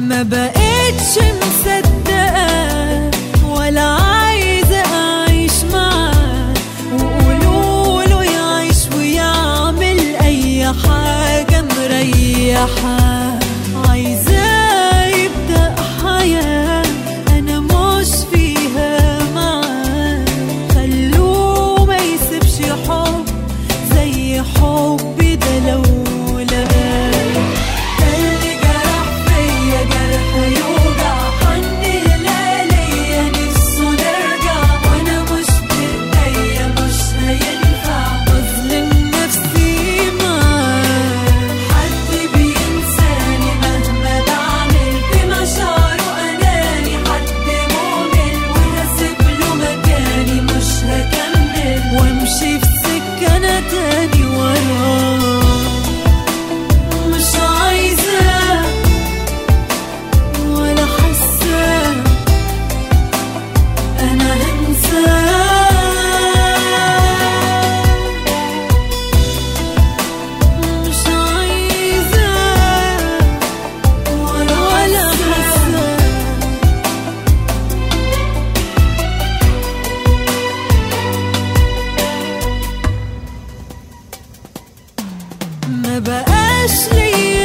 ما بقتش مصدقة ولا عايزة أعيش معاه وقولوا له يعيش ويعمل أي حاجة مريحة عايزاه يبدأ حياة أنا مش فيها معاه خلوه ما يسيبش حب زي حبي ده لو لقاه ده اللي جرح فيا جرح يوجع حن لا ليا نفسه نرجع وانا مش بايديا مش هينفع بظلم نفسي معاه حد بينساني مهما بعمل بمشاعره اناني حد مهمل وهسيب له مكاني مش هكمل وامشي في سكه انا تاني وراه مش عايزة ولا حاسة أنا هنسى مش عايزة ولا ولا حاسة ما بقاش ليا